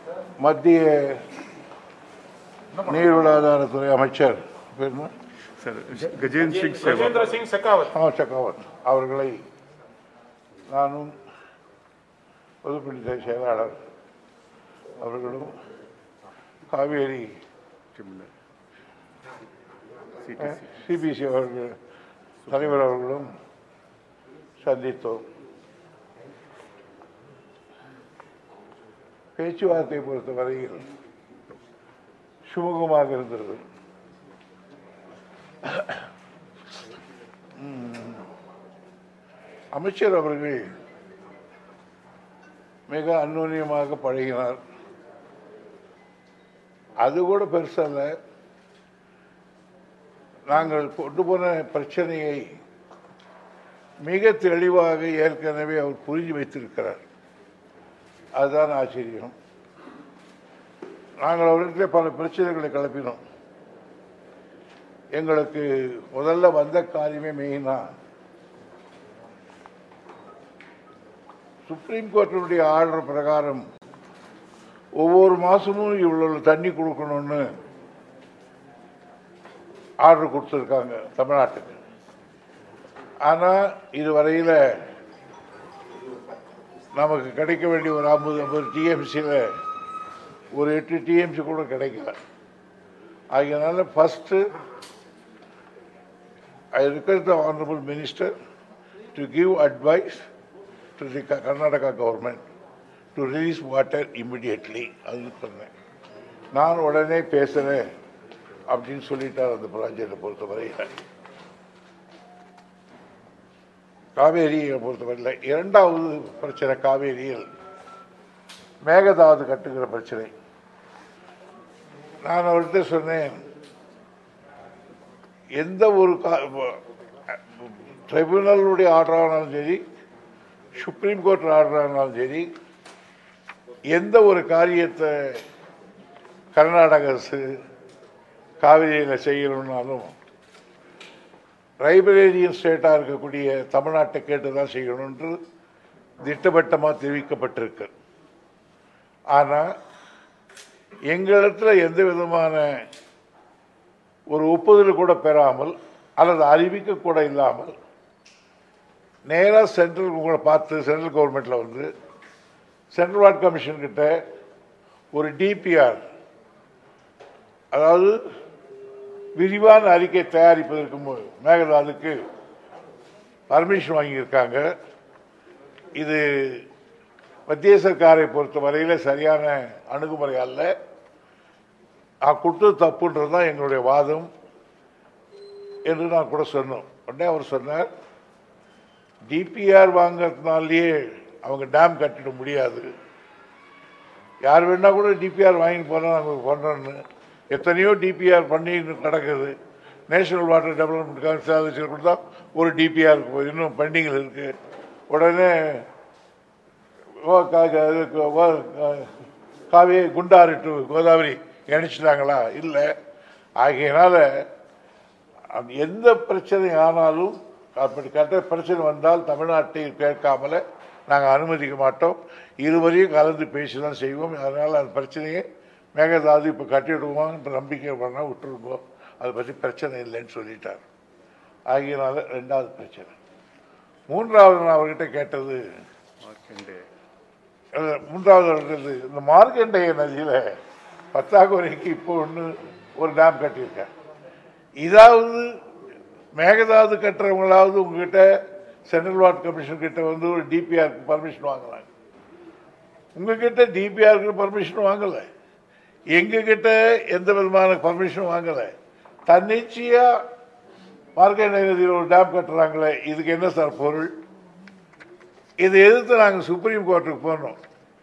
மத்திய நீர்வளாதாரத்துறை அமைச்சர் பேர் என்ன? சார் கஜேந்திர சிங் சேவா கஜேந்திர சிங் செகாவத் ஆ சக்காவத் அவர்களை நானும் பொதுப்பணித்துறை செயலாளர் அவர்களும் காவேரி சிடிசி சிபிசி அவர்கள் தலைவர் அவர்களும் சந்தித்தோம் பேச்சுவார்த்தை பொறுத்தவரையில் சுமூகமாக இருந்தது உம், அமைச்சர் அவர்கள் மிக அந்நுன்யமாக பழகினார் அது கூட பெருசல்ல நாங்கள் கொண்டு போன பிரச்சனையை மிக தெளிவாக ஏற்கனவே அவர் புரிஞ்சு வைத்திருக்கிறார் அதுதான் ஆச்சரியம் நாங்கள் அவர்கிட்ட பல பிரச்சனைகளை கிளப்பினோம் எங்களுக்கு முதல்ல வந்த காரியமே மெயினா சுப்ரீம் கோர்ட்டினுடைய ஆர்டர் பிரகாரம் ஒவ்வொரு மாசமும் இவ்வளவு தண்ணி கொடுக்கணும்னு ஆர்டர் கொடுத்துருக்காங்க தமிழ்நாட்டுக்கு ஆனால் இதுவரையில் நமக்கு கிடைக்க வேண்டிய ஒரு ஐம்பது ஐம்பது டிஎம்சியில் ஒரு எட்டு டிஎம்சி கூட கிடைக்கல அதனால first I request the honorable minister to give advice to the Ka- Karnataka government to release water immediately அது சொன்னேன் நான் உடனே பேசுகிறேன் அப்படின்னு சொல்லிட்டார் அந்த ப்ராஜெக்டை பொறுத்தவரையில் காவேரியை பொறுத்தவரையில் இரண்டாவது பிரச்சனை காவேரியில் மேகதாது கட்டுகிற பிரச்சனை நான் அவர்கிட்ட சொன்னேன் எந்த ஒரு ட்ரிபுனலுடைய ஆர்டரானாலும் சரி சுப்ரீம் கோர்ட் ஆர்டரானாலும் சரி எந்த ஒரு காரியத்தை கர்நாடக அரசு காவிரியில் செய்யணும்னாலும் ரைபரேரியன் ஸ்டேட்டாக இருக்கக்கூடிய தமிழ்நாட்டை கேட்டு தான் செய்யணும்ன்று திட்டவட்டமாக தெரிவிக்கப்பட்டிருக்கு ஆனால் எங்களிடத்தில் எந்த விதமான ஒரு ஒப்புதல் கூட பெறாமல் அல்லது அறிவிக்க கூட இல்லாமல் நேராக சென்ட்ரல் உங்களை பார்த்து சென்ட்ரல் கவர்மெண்ட்டில் வந்து சென்ட்ரல் வார்டு கமிஷன் கிட்ட ஒரு டிபிஆர் அதாவது விரிவான அறிக்கை தயாரிப்பதற்கு மு- மேகதாதுக்கு பர்மிஷன் வாங்கியிருக்காங்க இது மத்திய சர்க்காரை பொறுத்த வரையில் சரியான அணுகுமுறை அல்ல நான் கொடுத்தது தப்புன்றது தான் எங்களுடைய வாதம் என்று நான் கூட சொன்னோம் உடனே அவர் சொன்னார் டிபிஆர் வாங்கறதுனாலேயே அவங்க டேம் கட்டிட முடியாது யார் வேணா கூட டிபிஆர் வாங்கி போனால் நாங்கள் பண்ணுறோன்னு எத்தனையோ டிபிஆர் பண்ணி நடக்குது நேஷனல் வாட்டர் டெவலப்மெண்ட் கவுன்சில் கொடுத்தா ஒரு டிபிஆர் இன்னும் பெண்டிங்கில் இருக்கு உடனே ஓ, கா- கா- இதுக்கு ஓ, கா- காவேரி குண்டாறு டு கோதாவரி இணைச்சிட்டாங்களா இல்லை ஆகையினால அது எந்த பிரச்சனை ஆனாலும் அப்படி கட்ட பிரச்சனை வந்தால் தமிழ்நாட்டை கேட்காமல நாங்கள் அனுமதிக்க மாட்டோம் இருவரையும் கலந்து பேசி தான் செய்வோம் அதனால் அந்த பிரச்சனையை மேகதாது இப்போ கட்டிடுவோம்ன்ற நம்பிக்கை பண்ணால் விட்டுருவோம் அதை பற்றி பிரச்சனை இல்லைன்னு சொல்லிட்டார் ஆகையினால ரெண்டாவது பிரச்சனை மூன்றாவது நான் அவர்கிட்ட கேட்டது மார்க்கண்டே அது மூன்றாவது வருடத்தில் இந்த மார்க்கண்டேய நதியில் பத்தாக்குறைக்கு இப்போ ஒன்று ஒரு டேம் கட்டியிருக்கேன் இதாவது மேகதாது கட்டுறவங்களாவது உங்ககிட்ட சென்ட்ரல் வாட்டர் கமிஷன் கிட்ட வந்து ஒரு டிபிஆருக்கு பர்மிஷன் வாங்குறாங்க உங்ககிட்ட டிபிஆருக்கு பர்மிஷன் வாங்கலை எங்ககிட்ட எந்த விதமான பர்மிஷன் வாங்கலை தன்னிச்சையா மார்க்கண்டேய நதியில் ஒரு டேம் கட்டுறாங்களே இதுக்கு என்ன சார் பொருள் இதை எதிர்த்து நாங்கள் சுப்ரீம் கோர்ட்டுக்கு போனோம்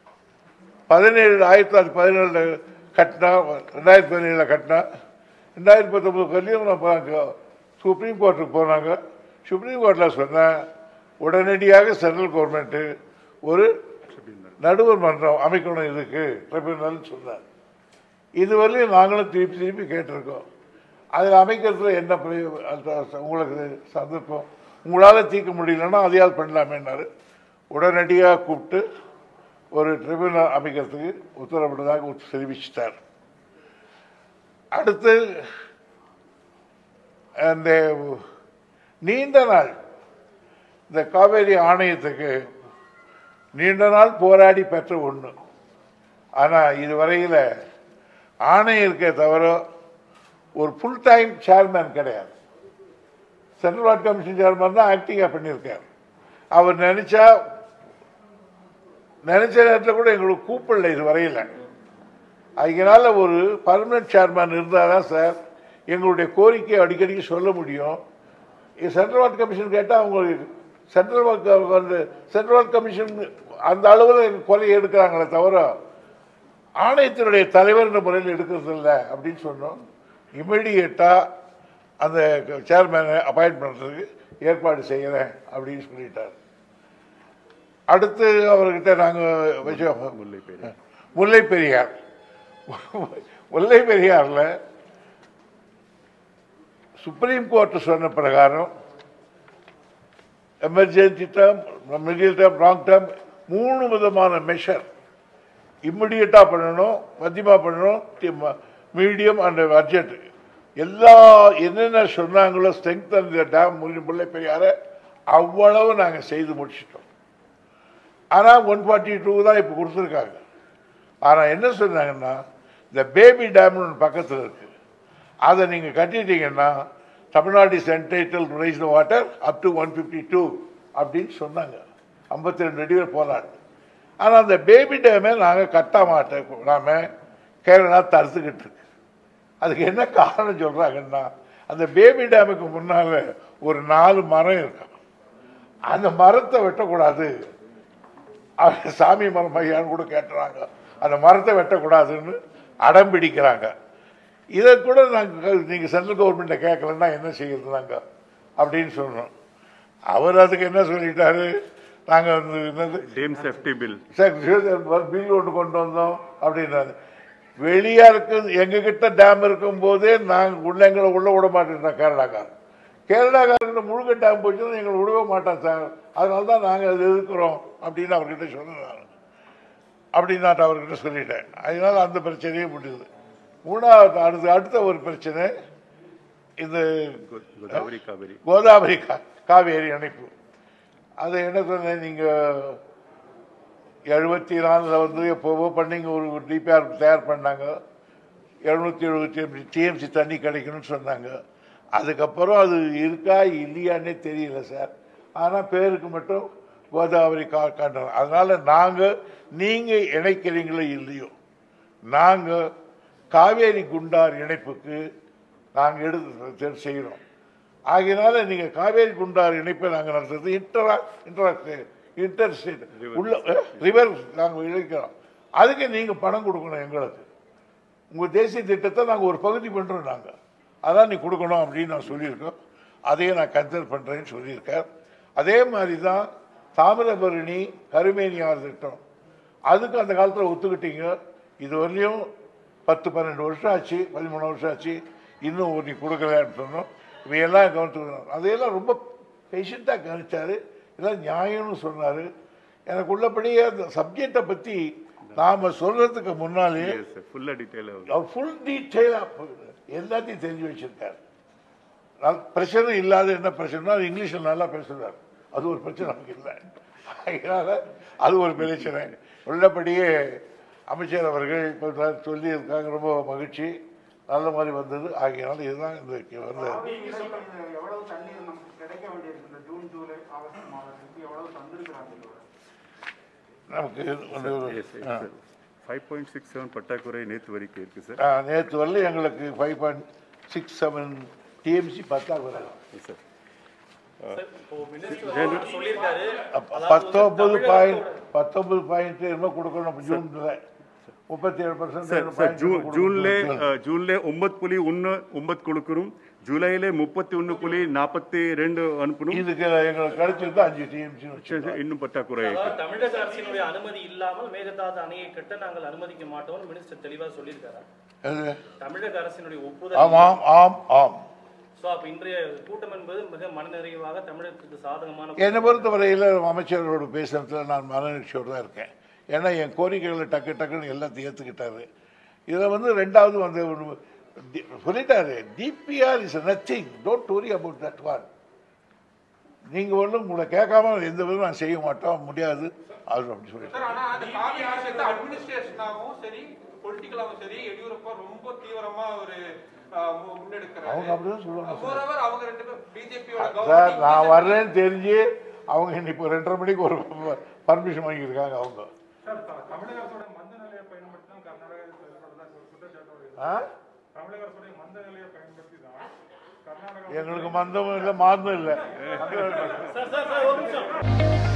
பதினேழு ஆயிரத்தி தொள்ளாயிரத்தி பதினேழுல கட்டினா ரெண்டாயிரத்தி பதினேழில் கட்டினா ரெண்டாயிரத்தி பத்தொன்பது வரையும் நம்ம சுப்ரீம் கோர்ட்டுக்கு போனாங்க சுப்ரீம் கோர்ட்டில் சொன்னேன் உடனடியாக சென்ட்ரல் கவர்மெண்ட்டு ஒரு நடுவர் மன்றம் அமைக்கணும் இதுக்கு ட்ரிபியூனல் சொன்னார் இதுவரையும் நாங்களும் திருப்பி திருப்பி கேட்டிருக்கோம் அதில் அமைக்கிறதுல என்ன பிரயோ- அந்த உங்களுக்கு சந்தர்ப்பம் உங்களால் தீர்க்க முடியலன்னா அதையாவது பண்ணலாமேன்னாரு உடனடியாக கூப்பிட்டு ஒரு ட்ரிபியூனல் அமைக்கிறதுக்கு உத்தரவிட்டதாக உத்~ தெரிவிச்சிட்டார் அடுத்து அந்த நீண்ட நாள் இந்த காவேரி ஆணையத்துக்கு நீண்ட நாள் போராடி பெற்ற ஒன்று ஆனால் இதுவரையில் ஆணையம் இருக்கே தவிர ஒரு ஃபுல் டைம் சேர்மேன் கிடையாது சென்ட்ரல் வார்டு கமிஷன் சேர்மன் தான் ஆக்டிங்காக பண்ணியிருக்கார் அவர் நினைச்சா நினைச்ச நேரத்தில் கூட எங்களுக்கு கூப்பிடல இது வரையில் அதனால ஒரு பர்மனன்ட் சேர்மேன் இருந்தால் தான் சார் எங்களுடைய கோரிக்கையை அடிக்கடிக்கு சொல்ல முடியும் சென்ட்ரல் வார்டு கமிஷன் கேட்டால் அவங்க சென்ட்ரல் வந்து சென்ட்ரல் வார்டு கமிஷன் அந்த அளவில் குறை எடுக்கிறாங்களே தவிர ஆணையத்தினுடைய தலைவர் என்ற முறையில் எடுக்கிறது இல்லை அப்படின்னு சொன்னோம் இமிடியேட்டாக அந்த சேர்மேனை அப்பாயிண்ட் பண்ணுறதுக்கு ஏற்பாடு செய்கிறேன் அப்படின்னு சொல்லிட்டார் அடுத்து அவர்கிட்ட நாங்கள் வச்சோம் முல்லை பெரியார் முல்லை பெரியார் முல்லை பெரியாரில் சுப்ரீம் கோர்ட் சொன்ன பிரகாரம் emergency term middle term long term மூணு விதமான மெஷர் இம்மிடியட்டா பண்ணணும் மத்தியமா பண்ணணும் மீடியம் அண்ட் அர்ஜென்ட் எல்லா என்னென்ன சொன்னாங்களோ ஸ்ட்ரென்த் அந்த டேம் முல்லை பெரியார அவ்வளவு நாங்கள் செய்து முடிச்சிட்டோம் ஆனால் ஒன் ஃபார்ட்டி டூ தான் இப்போ கொடுத்துருக்காங்க ஆனால் என்ன சொன்னாங்கன்னா இந்த பேபி டேம்னு ஒன்று பக்கத்தில் இருக்கு அதை நீங்கள் கட்டிட்டீங்கன்னா Tamil Nadu is entitled raise the water up to one fifty two அப்படின்னு சொன்னாங்க ஐம்பத்தி ரெண்டு அடி வரை போராடு ஆனால் அந்த பேபி டேமை நாங்கள் கட்ட மாட்டோம் நாம கேரளா தடுத்துக்கிட்டு இருக்கு அதுக்கு என்ன காரணம் சொல்கிறாங்கன்னா அந்த பேபி டேமுக்கு முன்னால் ஒரு நாலு மரம் இருக்கும் அந்த மரத்தை வெட்டக்கூடாது அவங்க சாமி மரம் ஐயான்னு கூட கேட்டுறாங்க அந்த மரத்தை வெட்டக்கூடாதுன்னு அடம் பிடிக்கிறாங்க இதை கூட நாங்கள் நீங்கள் சென்ட்ரல் கவர்மெண்ட்டை கேட்கலன்னா என்ன செய்யறது நாங்கள் அப்படின்னு சொன்னோம் அவர் அதுக்கு என்ன சொல்லிட்டாரு நாங்கள் வந்து என்னது dam safety bill sir bill ஒன்று கொண்டு வந்தோம் அப்படின்னாரு வெளியா இருக்கு எங்க கிட்ட டேம் இருக்கும் போதே நாங்கள் உள்ள எங்களை உள்ள விட மாட்டேன் கேரளாக்காரன் கேரளாக்காரங்க முழுக்க டேம் போச்சுன்னா எங்களை விடவே மாட்டோம் சார் அதனால தான் நாங்கள் அது எதிர்க்கிறோம் அப்படின்னு அவர்கிட்ட சொன்னேன் நான் அப்படின்னு நான் அவர்கிட்ட சொல்லிட்டேன் அதனால அந்த பிரச்சனையே முடியுது மூணாவது அடுத்து அடுத்த ஒரு பிரச்சனை இது கோதாவரி காவேரி கோதாவரி கா- காவேரி அணைப்பு அது என்ன சொன்னேன் நீங்கள் எழுபத்தி நாலில் வந்து எப்போவோ பண்ணிங்க ஒரு டிபிஆர் தயார் பண்ணாங்க எழுநூத்தி எழுபத்தி டிஎம்சி தண்ணி கிடைக்கணும்னு சொன்னாங்க அதுக்கப்புறம் அது இருக்கா இல்லையான்னே தெரியல சார் ஆனால் பேருக்கு மட்டும் கோதாவரி கா காட்டுறோம் அதனால நாங்கள் நீங்கள் இணைக்கிறீங்களோ இல்லையோ நாங்கள் காவேரி குண்டார் இணைப்புக்கு நாங்கள் எடுத்து செய்கிறோம் ஆகையினால நீங்கள் காவேரி குண்டார் இணைப்பை நாங்கள் நடத்துறது இன்டரா இன்டர் இன்டர் ஸ்டேட் உள்ள ரிவர் நாங்கள் இழைக்கிறோம் அதுக்கு நீங்கள் பணம் கொடுக்கணும் எங்களுக்கு உங்கள் தேசிய திட்டத்தை நாங்கள் ஒரு பகுதி பண்ணுறோம் நாங்கள் அதான் நீ கொடுக்கணும் அப்படின்னு நான் சொல்லியிருக்கோம் அதையும் நான் கன்சிடர் பண்ணுறேன்னு சொல்லியிருக்கார் அதே மாதிரி தான் தாமிரபரணி கருமேனியார் திட்டம் அதுக்கு அந்த காலத்தில் ஒத்துக்கிட்டீங்க இது வரலையும் பத்து பன்னெண்டு வருஷம் ஆச்சு பதிமூணு வருஷம் ஆச்சு இன்னும் ஒரு நீ கொடுக்கலன்னு சொன்னோம் இவையெல்லாம் கவனித்துக்கணும் அதையெல்லாம் ரொம்ப பேஷண்ட்டாக கவனிச்சாரு எல்லாம் நியாயம்னு சொன்னார் எனக்கு உள்ளபடியே அந்த சப்ஜெக்டை பற்றி நாம் சொல்கிறதுக்கு முன்னாலே ஃபுல்லா டீட்டெயில் அவர் ஃபுல் டீட்டெயிலாக எல்லாத்தையும் தெரிஞ்சு வச்சிருக்காரு நான் பிரச்சனை இல்லாத என்ன பிரச்சனை அது இங்கிலீஷில் நல்லா பேசுறார் அது ஒரு பிரச்சனை நமக்கு இல்லை அதனால அது ஒரு பிரச்சனை உள்ளபடியே அமைச்சர் அவர்கள் இப்போ சொல்லி இருக்காங்க ரொம்ப மகிழ்ச்சி நல்ல மாதிரி வந்தது ஆகையினால இதுதான் இந்த வந்து எவ்வளவு தண்ணீர் நமக்கு கிடைக்க வேண்டியிருக்கு இந்த ஜூன் ஜூலை ஆகஸ்ட் மாதத்துக்கு எவ்வளவு தந்திருக்கிறாங்க இதோட நமக்கு வந்து ஃபைவ் பாயிண்ட் சிக்ஸ் செவன் பட்டாக்குறை நேற்று வரைக்கும் இருக்கு சார் நேற்று வரல எங்களுக்கு five point six seven TMC பத்தாக்குறை சார் இப்போ மினிஸ்டர் சொல்லியிருக்காரு பத்தொன்பது பாயிண்ட் பத்தொன்பது பாயிண்ட் என்னமோ கொடுக்கணும் ஜூன்ல முப்பத்தி ஏழு ಸರ್ ಸರ್ ಜೂ- ಜೂನ್ಲೆ ಆ, ಜೂನ್ಲೆ ಒಂಬತ್ತು ಪುಲಿ ಉನ್ನ ಒಂಬತ್ತು ಕೊಡುಕರು ಜುಲೈಲೆ ಮುಪ್ಪತ್ತಿ ಒಂದು ಪುಲಿ ನಾಪತ್ತಿ ரெண்டு அனுப்பணும் இதுக்கு எங்களுக்கு கிடைச்சிருந்தா அஞ்சு டிஎம்சி சரி, சரி, இன்னும் பற்றாக்குறை இருக்கு அதாவது தமிழக அரசினுடைய அனுமதி இல்லாமல் மேகதாது அணையை கட்ட நாங்கள் அனுமதிக்க மாட்டோம்னு மினிஸ்டர் தெளிவா சொல்லியிருக்காரா தமிழக அரசினுடைய ஒப்புதல் ஆமாம் ஆம் ஆம் சோ அப்ப இன்றைய கூட்டம் என்பது மிக மனநிறைவாக தமிழகத்துக்கு சாதகமான என்னை பொறுத்த வரையில் அமைச்சரோடு பேசுனதுல நான் மனநிச்சயோடு தான் இருக்கேன் ஏன்னா என் கோரிக்கைகளை டக்கு டக்குன்னு எல்லாத்தையும் ஏற்றுக்கிட்டாரு இதில் வந்து ரெண்டாவது வந்து ஒரு டி- சொல்லிட்டாரு DPR is nothing don't worry about that one நீங்கள் ஒன்றும் உங்களை கேட்காம எந்த விதமும் நான் செய்ய மாட்டோம் முடியாது அது அப்படி சொல்லிட்டு சார் ஆனா அந்த காவி விஷயத்தை அட்மினிஸ்ட்ரேஷனாகவும் சரி பொலிட்டிக்கலாகவும் சரி எடியூரப்பா ரொம்ப தீவிரமா ஒரு ஆஹ், மு- முன்னெடுக்கிறாரு அவங்க அப்படிதான் சொல்லுவாங்க சார். Moreover, அவங்க ரெண்டு பேரும் பிஜேபியோட சார் நான் வர்றேன்னு தெரிஞ்சு அவங்க இன்னைக்கு ரெண்டரை மணிக்கு ஒரு பர்மிஷன் வாங்கியிருக்காங்க அவங்க சார் த- தமிழக அரசோட மந்த நிலையை பயன்படுத்தி தான் கர்நாடகா செயல்படுறதா ஒரு குற்றச்சாட்டு வருது ஆ? தமிழக அரசுடைய மந்த நிலையை பயன்படுத்தி தான் கர்நாடகா எங்களுக்கு மந்தமும் இல்லை மாந்தம் இல்லை சார் சார் சார் ஒரு நிமிஷம்